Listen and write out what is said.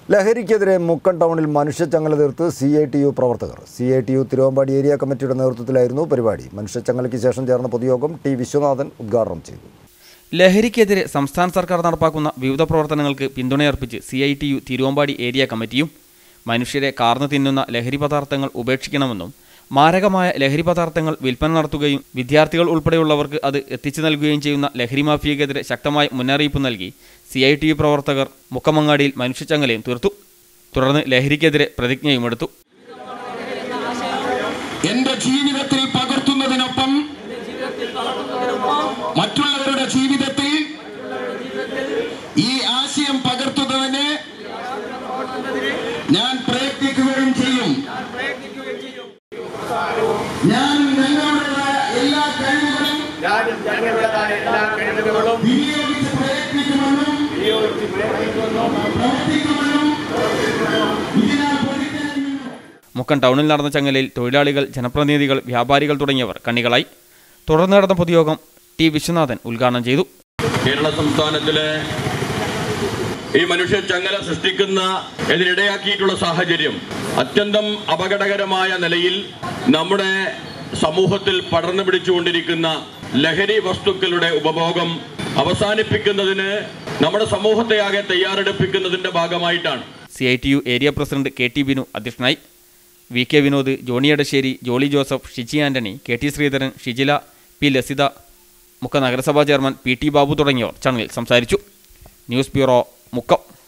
ലഹരിക്കെതിരെ മുക്കൻ ടൗണിൽ മനുഷ്യച്ചങ്ങല തീർത്ത് സി ഐ ടി യു പ്രവർത്തകർ C I T U Thiruvambadi area കമ്മിറ്റിയുടെ നേതൃത്വത്തിലായിരുന്നു പരിപാടി മനുഷ്യച്ചങ്ങലയ്ക്ക് ശേഷം ചേർന്ന പൊതുയോഗം ടി വിശ്വനാഥൻ ഉദ്ഘാടനം ചെയ്തു ലഹരിക്കെതിരെ സംസ്ഥാന സർക്കാർ നടപ്പാക്കുന്ന വിവിധ പ്രവർത്തനങ്ങൾക്ക് പിന്തുണയർപ്പിച്ച് C I T U Thiruvambadi area കമ്മിറ്റിയും മനുഷ്യരെ കാർന്നു തിന്നുന്ന ലഹരി പദാർത്ഥങ്ങൾ ഉപേക്ഷിക്കണമെന്നും മാരകമായ ലഹരി പദാർത്ഥങ്ങൾ വിൽപ്പന നടത്തുകയും വിദ്യാർത്ഥികൾ ഉൾപ്പെടെയുള്ളവർക്ക് അത് എത്തിച്ചു നൽകുകയും ചെയ്യുന്ന ലഹരി മാഫിയക്കെതിരെ ശക്തമായ മുന്നറിയിപ്പ് നൽകി സി ഐ ടി യു പ്രവർത്തകർ മുക്കമങ്ങാടിയിൽ മനുഷ്യച്ചങ്ങലയും തീർത്തു തുടർന്ന് ലഹരിക്കെതിരെ പ്രതിജ്ഞയുമെടുത്തു എന്റെ ജീവിതത്തിൽ പകർത്തുന്നതിനൊപ്പം മറ്റുള്ളവരുടെ ജീവിതത്തിൽ ഈ ആശയം പകർത്തുന്നതിന് ഞാൻ പ്രയത്നിക്കുകയും ചെയ്യും ഞാൻ ഞങ്ങളുടേതായ എല്ലാ കഴിവുകളും വിനിയോഗിച്ച് പ്രയത്നിക്കുമെന്നും പ്രവർത്തിക്കുമെന്നും ഇതിനാൽ പൊരുത്തരുമെന്നും മുക്കം ടൗണിൽ നടന്ന ചങ്ങലയിൽ തൊഴിലാളികൾ ജനപ്രതിനിധികൾ വ്യാപാരികൾ തുടങ്ങിയവർ കണ്ണികളായി തുടർന്ന് നടന്ന പൊതുയോഗം ടി വിശ്വനാഥൻ ഉദ്ഘാടനം ചെയ്തു കേരള സംസ്ഥാനത്തിലെ ഈ മനുഷ്യ ചങ്ങല സൃഷ്ടിക്കുന്ന ഇതിനിടയാക്കിയിട്ടുള്ള സാഹചര്യം അത്യന്തം അപകടകരമായ നിലയിൽ നമ്മുടെ സമൂഹത്തിൽ പടർന്നു പിടിച്ചുകൊണ്ടിരിക്കുന്ന ലഹരി വസ്തുക്കളുടെ ഉപഭോഗം അവസാനിപ്പിക്കുന്നതിന് നമ്മുടെ സമൂഹത്തെ ആകെ തയ്യാറെടുപ്പിക്കുന്നതിന്റെ ഭാഗമായിട്ടാണ് C I T U area president K T Binu അധ്യക്ഷനായി V K Vinod Johny Edassery Jolly Joseph Shiji Antony K T Sreedharan Shijila P Lasitha Mukkam നഗരസഭാ ചെയർമാൻ പി ടി ബാബു തുടങ്ങിയവർ ചടങ്ങിൽ സംസാരിച്ചു ന്യൂസ് ബ്യൂറോ മുക്കം